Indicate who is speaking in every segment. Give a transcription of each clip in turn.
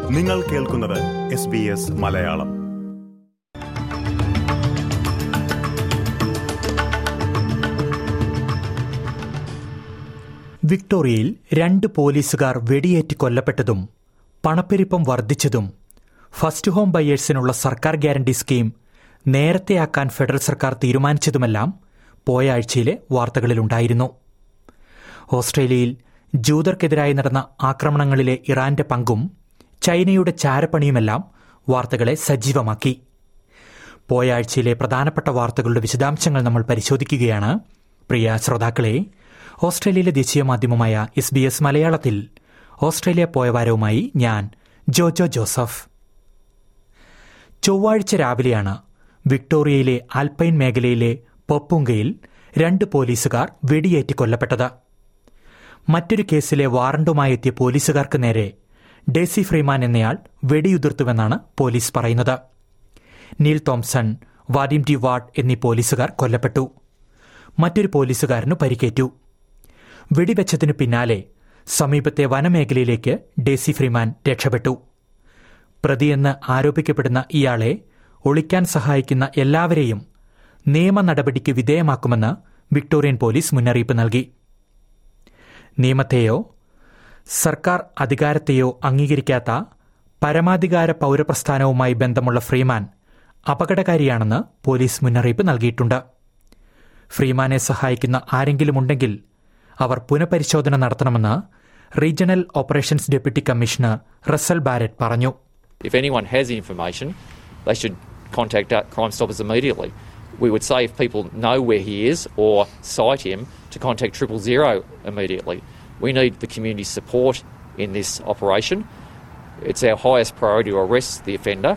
Speaker 1: നിങ്ങൾ കേൾക്കുന്നത് S B S Malayalam
Speaker 2: വിക്ടോറിയയിൽ രണ്ട് പോലീസുകാർ വെടിയേറ്റ് കൊല്ലപ്പെട്ടതും പണപ്പെരുപ്പം വർദ്ധിച്ചതും ഫസ്റ്റ് ഹോം ബയേഴ്സിനുള്ള സർക്കാർ ഗ്യാരണ്ടി സ്കീം നേരത്തെയാക്കാൻ ഫെഡറൽ സർക്കാർ തീരുമാനിച്ചതുമെല്ലാം പോയ ആഴ്ചയിലെ വാർത്തകളിലുണ്ടായിരുന്നു ഓസ്ട്രേലിയയിൽ ജൂതർക്കെതിരായി നടന്ന ആക്രമണങ്ങളിലെ ഇറാന്റെ പങ്കും ചൈനയുടെ ചാരപ്പണിയുമെല്ലാം വാർത്തകളെ സജീവമാക്കി പോയ ആഴ്ചയിലെ പ്രധാനപ്പെട്ട വാർത്തകളുടെ വിശദാംശങ്ങൾ നമ്മൾ പരിശോധിക്കുകയാണ് പ്രിയ ശ്രോതാക്കളെ ഓസ്ട്രേലിയയിലെ ദേശീയ മാധ്യമമായ എസ് ബി എസ് മലയാളത്തിൽ ഓസ്ട്രേലിയ പോയ വാരവുമായി ഞാൻ ജോജോ ജോസഫ് ചൊവ്വാഴ്ച രാവിലെയാണ് വിക്ടോറിയയിലെ ആൽപൈൻ മേഖലയിലെ പൊപ്പുങ്കയിൽ രണ്ട് പോലീസുകാർ വെടിയേറ്റ് കൊല്ലപ്പെട്ടത് മറ്റൊരു കേസിലെ വാറണ്ടുമായി എത്തിയ പോലീസുകാർക്ക് നേരെ ഡേസി ഫ്രീമാൻ എന്നയാൾ വെടിയുതിർത്തുവെന്നാണ് പോലീസ് പറയുന്നത് Neal Thompson Vadim de Waart എന്നീ പോലീസുകാർ കൊല്ലപ്പെട്ടു മറ്റൊരു പോലീസുകാരനു പരിക്കേറ്റു വെടിവെച്ചതിനു പിന്നാലെ സമീപത്തെ വനമേഖലയിലേക്ക് ഡേസി ഫ്രീമാൻ രക്ഷപ്പെട്ടു പ്രതിയെന്ന് ആരോപിക്കപ്പെടുന്ന ഇയാളെ ഒളിക്കാൻ സഹായിക്കുന്ന എല്ലാവരെയും നിയമ നടപടിക്ക് വിധേയമാക്കുമെന്ന് വിക്ടോറിയൻ പോലീസ് മുന്നറിയിപ്പ് നൽകി നിയമത്തെയോ സർക്കാർ അധികാരത്തെയോ അംഗീകരിക്കാത്ത പരമാധികാര പൗരപ്രസ്ഥാനവുമായി ബന്ധമുള്ള ഫ്രീമാൻ അപകടകാരിയാണെന്ന് പോലീസ് മുന്നറിയിപ്പ് നൽകിയിട്ടുണ്ട് ഫ്രീമാനെ സഹായിക്കുന്ന ആരെങ്കിലും ഉണ്ടെങ്കിൽ അവർ പുനഃപരിശോധന നടത്തണമെന്ന് regional operations deputy commissioner Russell Barrett പറഞ്ഞു
Speaker 3: If anyone has information, they should contact uh, Crime Stoppers immediately. We would say if people know where he is or sight him to contact triple zero immediately. We need the community support in this operation. It's our highest priority to arrest the offender.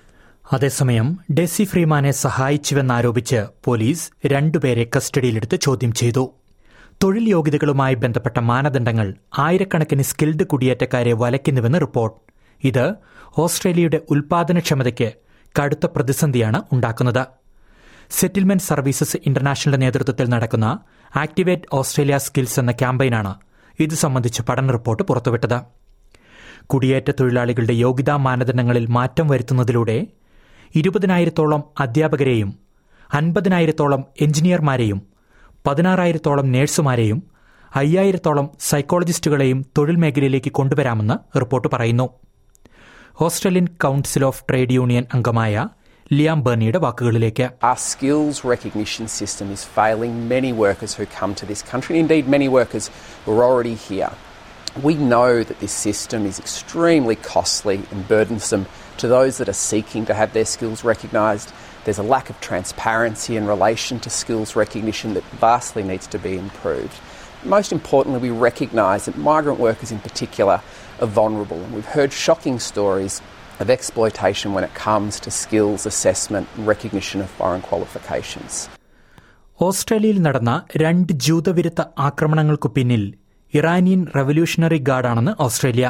Speaker 2: അതേസമയം Dezi ഫ്രീമാനെ സഹായിച്ചുവെന്നാരോപിച്ച് police രണ്ടുപേരെ കസ്റ്റഡിയിലെടുത്ത് ചോദ്യം ചെയ്തു തൊഴിൽ യോഗ്യതകളുമായി ബന്ധപ്പെട്ട മാനദണ്ഡങ്ങൾ ആയിരക്കണക്കിന് സ്കിൽഡ് കുടിയേറ്റക്കാരെ വലയ്ക്കുന്നുവെന്ന് റിപ്പോർട്ട് ഇത് ഓസ്ട്രേലിയയുടെ ഉൽപാദനക്ഷമതയ്ക്ക് കടുത്ത പ്രതിസന്ധിയാണ് ഉണ്ടാക്കുന്നത് സെറ്റിൽമെന്റ് സർവീസസ് ഇന്റർനാഷണലിന്റെ നേതൃത്വത്തിൽ നടക്കുന്ന ആക്ടിവേറ്റ് ഓസ്ട്രേലിയ സ്കിൽസ് എന്ന ക്യാമ്പയിനാണ് ഇത് സംബന്ധിച്ച് പഠന റിപ്പോർട്ട് പുറത്തുവിട്ടത് കുടിയേറ്റ തൊഴിലാളികളുടെ യോഗ്യതാ മാനദണ്ഡങ്ങളിൽ മാറ്റം വരുത്തുന്നതിലൂടെ ഇരുപതിനായിരത്തോളം അധ്യാപകരെയും അൻപതിനായിരത്തോളം എഞ്ചിനീയർമാരെയും പതിനാറായിരത്തോളം നഴ്സുമാരെയും അയ്യായിരത്തോളം സൈക്കോളജിസ്റ്റുകളെയും തൊഴിൽ മേഖലയിലേക്ക് കൊണ്ടുവരാമെന്ന് റിപ്പോർട്ട് പറയുന്നു Australian council of trade union അംഗമായ ലിയാം ബെർണിയുടെ വാക്കുകളിലേക്ക്
Speaker 4: Our skills recognition system is failing many workers who come to this country, indeed, many workers who are already here. We know that this system is extremely costly and burdensome to those that are seeking to have their skills recognised. There's a lack of transparency in relation to skills recognition that vastly needs to be improved. Most importantly, we recognise that migrant workers in particular are vulnerable, and we've heard shocking stories of exploitation when it comes to skills assessment and recognition of foreign qualifications.
Speaker 2: ഓസ്ട്രേലിയയിൽ നടന്ന രണ്ട് ജൂതവിരുദ്ധ ആക്രമണങ്ങൾക്കു പിന്നിൽ Iranian revolutionary ഗാർഡാണെന്ന് Australia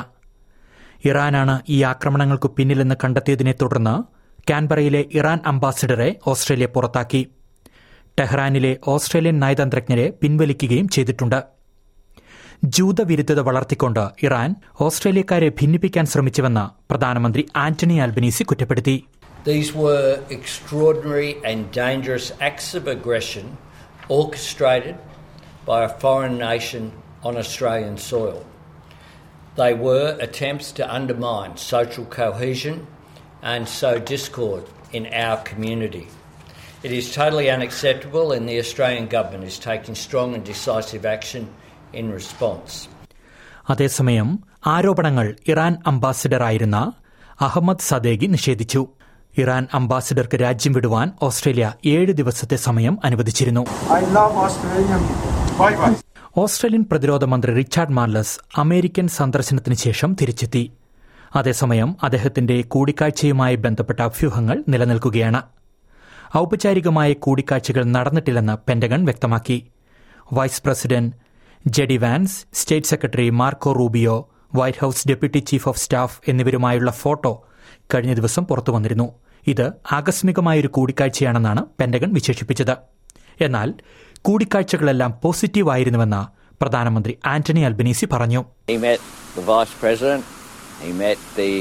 Speaker 2: ഇറാനാണ് ഈ ആക്രമണങ്ങൾക്കു പിന്നിലെന്ന് കണ്ടെത്തിയതിനെ തുടർന്ന് കാൻബറയിലെ ഇറാൻ അംബാസിഡറെ ഓസ്ട്രേലിയ പുറത്താക്കി ടെഹ്റാനിലെ ഓസ്ട്രേലിയൻ നയതന്ത്രജ്ഞരെ പിൻവലിക്കുകയും ചെയ്തിട്ടുണ്ട് ജൂതവിരുദ്ധത വളർത്തിക്കൊണ്ട് ഇറാൻ ഓസ്ട്രേലിയക്കാരെ ഭിന്നിപ്പിക്കാൻ ശ്രമിച്ചുവെന്ന് പ്രധാനമന്ത്രി ആന്റണി ആൽബനീസി കുറ്റപ്പെടുത്തി
Speaker 5: These were extraordinary and dangerous acts of aggression orchestrated by a foreign nation on Australian soil. They were attempts to undermine social cohesion and sow discord in our community. It is totally unacceptable, and the Australian Government is taking strong and decisive action in response.
Speaker 2: അതേസമയം ആരോപണങ്ങൾ Iran അംബാസിഡറായിരുന്ന Ahmed സദേഗി നിഷേധിച്ചു Iran അംബാസിഡർക്ക് രാജ്യം വിടുവാൻ Australia ഏഴ് ദിവസത്തെ സമയം അനുവദിച്ചിരുന്നു
Speaker 6: I love Australian. Bye bye.
Speaker 2: Australian പ്രതിരോധ മന്ത്രി റിച്ചാർഡ് മാർലസ് അമേരിക്കൻ സന്ദർശനത്തിന് ശേഷം തിരിച്ചെത്തി അതേസമയം അദ്ദേഹത്തിന്റെ കൂടിക്കാഴ്ചയുമായി ബന്ധപ്പെട്ട അഭ്യൂഹങ്ങൾ നിലനിൽക്കുകയാണ് ഔപചാരികമായ കൂടിക്കാഴ്ചകൾ നടന്നിട്ടില്ലെന്ന് പെന്റഗൺ വ്യക്തമാക്കി vice president JD Vance state secretary Marco Rubio White House deputy chief of staff എന്നിവരുമായുള്ള ഫോട്ടോ കഴിഞ്ഞ ദിവസം പുറത്തുവന്നിരുന്നു ഇത് ആകസ്മികമായൊരു കൂടിക്കാഴ്ചയാണെന്നാണ് പെന്റഗൺ വിശേഷിപ്പിച്ചത് എന്നാൽ കൂടിക്കാഴ്ചകളെല്ലാം പോസിറ്റീവായിരുന്നുവെന്ന് പ്രധാനമന്ത്രി ആന്റണി അൽബനീസി പറഞ്ഞു
Speaker 7: He met the Vice President, he met the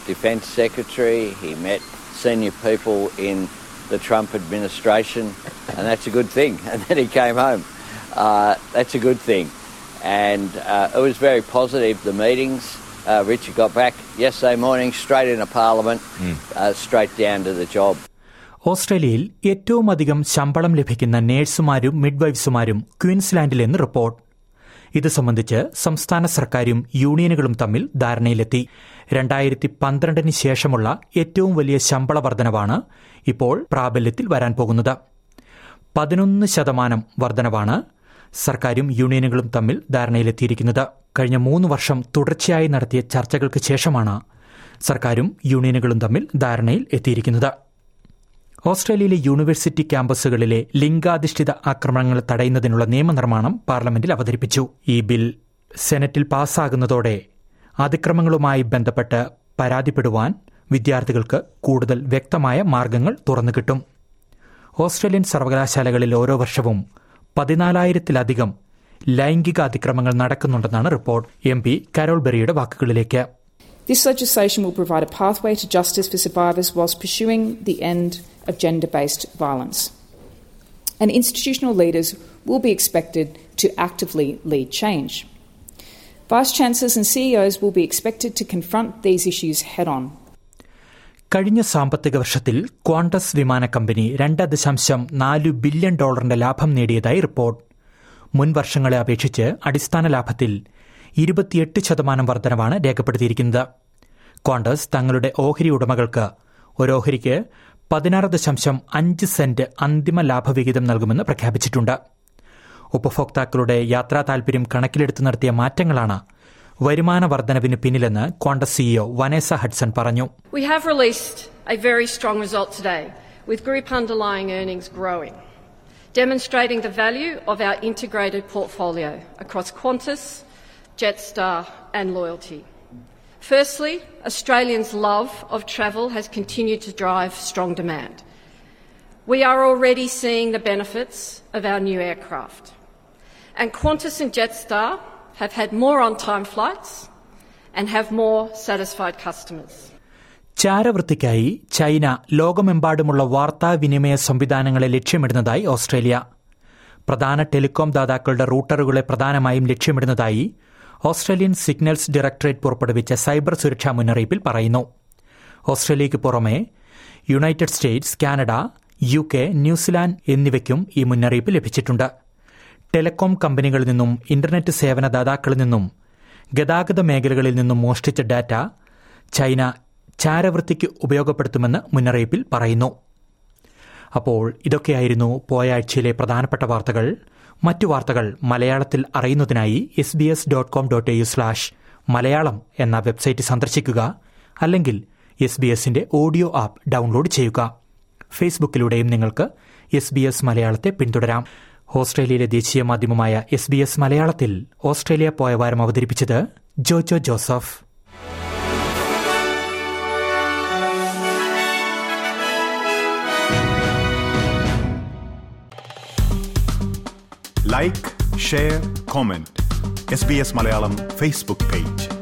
Speaker 7: Defence Secretary, he met senior people in the Trump administration, and that's a good thing. And then he came home. Uh, that's a good thing. And uh, it was very positive, the meetings. Uh, Richard got back yesterday morning, straight into Parliament, uh, straight down to the job.
Speaker 2: ഓസ്ട്രേലിയയിൽ ഏറ്റവും അധികം ശമ്പളം ലഭിക്കുന്ന നഴ്സുമാരും മിഡ്വൈഫ്സുമാരും ക്വീൻസ്ലാൻഡിലെന്ന് report ഇത് സംബന്ധിച്ച് സംസ്ഥാന സർക്കാരും യൂണിയനുകളും തമ്മിൽ ധാരണയിലെത്തി രണ്ടായിരത്തി പന്ത്രണ്ടിന് ശേഷമുള്ള ഏറ്റവും വലിയ ശമ്പള വർധനവാണ് ഇപ്പോൾ പ്രാബല്യത്തിൽ വരാൻ പോകുന്നത് പതിനൊന്ന് ശതമാനം വർധനവാണ് സർക്കാരും യൂണിയനുകളും തമ്മിൽ ധാരണയിലെത്തിയിരിക്കുന്നത് കഴിഞ്ഞ മൂന്ന് വർഷം തുടർച്ചയായി നടത്തിയ ചർച്ചകൾക്ക് ശേഷമാണ് സർക്കാരും യൂണിയനുകളും തമ്മിൽ ധാരണയിൽ എത്തിയിരിക്കുന്നത് ഓസ്ട്രേലിയയിലെ യൂണിവേഴ്സിറ്റി ക്യാമ്പസുകളിലെ ലിംഗാധിഷ്ഠിത ആക്രമണങ്ങൾ തടയുന്നതിനുള്ള നിയമനിർമ്മാണം പാർലമെന്റിൽ അവതരിപ്പിച്ചു ഈ ബിൽ സെനറ്റിൽ പാസ്സാകുന്നതോടെ അതിക്രമങ്ങളുമായി ബന്ധപ്പെട്ട് പരാതിപ്പെടുവാൻ വിദ്യാർത്ഥികൾക്ക് കൂടുതൽ വ്യക്തമായ മാർഗങ്ങൾ തുറന്നുകിട്ടും ഓസ്ട്രേലിയൻ സർവകലാശാലകളിൽ ഓരോ വർഷവും പതിനാലായിരത്തിലധികം ലൈംഗിക അതിക്രമങ്ങൾ നടക്കുന്നുണ്ടെന്നാണ് റിപ്പോർട്ട് എം പി കരോൾ ബെറിയുടെ വാക്കുകളിലേക്ക്
Speaker 8: This legislation will provide a pathway to justice for survivors whilst pursuing the end of gender based violence. And institutional leaders will be expected to actively lead change. Vice Chancellors and CEOs will be expected to confront these issues head on.
Speaker 2: കഴിഞ്ഞ സാമ്പത്തിക വർഷത്തിൽ Qantas വിമാന company രണ്ട് ദശാംശം നാല് billion ഡോളറിന്റെ ലാഭം നേടിയതായി report മുൻ വർഷങ്ങളെ അപേക്ഷിച്ച് അടിസ്ഥാന ലാഭത്തിൽ ഇരുപത്തിയെട്ട് ശതമാനം വർധനവാണ് രേഖപ്പെടുത്തിയിരിക്കുന്നത് ക്വാണ്ടസ് തങ്ങളുടെ ഓഹരി ഉടമകൾക്ക് ഒരു ഓഹരിക്ക് പതിനാറ് ദശാംശം അഞ്ച് സെന്റ് അന്തിമ ലാഭവിഹിതം നൽകുമെന്ന് പ്രഖ്യാപിച്ചിട്ടുണ്ട് ഉപഭോക്താക്കളുടെ യാത്രാ താൽപര്യം കണക്കിലെടുത്ത് നടത്തിയ മാറ്റങ്ങളാണ് വരുമാന വർധനവിന് പിന്നിലെന്ന് ക്വാണ്ടസ് സിഇഒ വനേസ ഹഡ്സൺ പറഞ്ഞു
Speaker 9: We have released a very strong result today, with group underlying earnings growing, demonstrating the value of our integrated portfolio across Qantas, Jetstar, and Loyalty. Firstly, Australians' love of travel has continued to drive strong demand. We are already seeing the benefits of our new aircraft. And Qantas and Jetstar have had more on time flights and have more satisfied customers.
Speaker 2: ചാരവൃത്തിക്കായി China ലോകമെമ്പാടുമുള്ള വാർത്താവിനിമയ സംവിധാനങ്ങളെ ലക്ഷ്യമിടുന്നതായി Australia പ്രധാന telecom ദാതാക്കളുടെ റൂട്ടറുകളെ പ്രധാനമായും ലക്ഷ്യമിടുന്നതായി Australian Signals Directorate പുറപ്പെടുവിച്ച സൈബർ സുരക്ഷാ മുന്നറിയിപ്പിൽ പറയുന്നു ഓസ്ട്രേലിയയ്ക്ക് പുറമെ United States Canada U K New Zealand എന്നിവയ്ക്കും ഈ മുന്നറിയിപ്പ് ലഭിച്ചിട്ടുണ്ട് ടെലികോം കമ്പനികളിൽ നിന്നും ഇന്റർനെറ്റ് സേവന ദാതാക്കളിൽ നിന്നും ഗതാഗത മേഖലകളിൽ നിന്നും മോഷ്ടിച്ച ഡാറ്റ ചൈന ചാരവൃത്തിക്ക് ഉപയോഗപ്പെടുത്തുമെന്ന് മുന്നറിയിപ്പിൽ പറയുന്നു അപ്പോൾ ഇതൊക്കെയായിരുന്നു പോയ ആഴ്ചയിലെ പ്രധാനപ്പെട്ട വാർത്തകൾ മറ്റു വാർത്തകൾ മലയാളത്തിൽ അറിയുന്നതിനായി S B S dot com dot A slash Malayalam എന്ന വെബ്സൈറ്റ് സന്ദർശിക്കുക അല്ലെങ്കിൽ എസ് ബി എസിന്റെ ഓഡിയോ ആപ്പ് ഡൗൺലോഡ് ചെയ്യുക ഫേസ്ബുക്കിലൂടെയും നിങ്ങൾക്ക് എസ് ബി എസ് മലയാളത്തെ പിന്തുടരാം ഓസ്ട്രേലിയയിലെ ദേശീയ മാധ്യമമായ എസ് ബി എസ് മലയാളത്തിൽ ഓസ്ട്രേലിയ പോയ വാരം അവതരിപ്പിച്ചത് Jojo Joseph
Speaker 1: like share comment S B S Malayalam Facebook page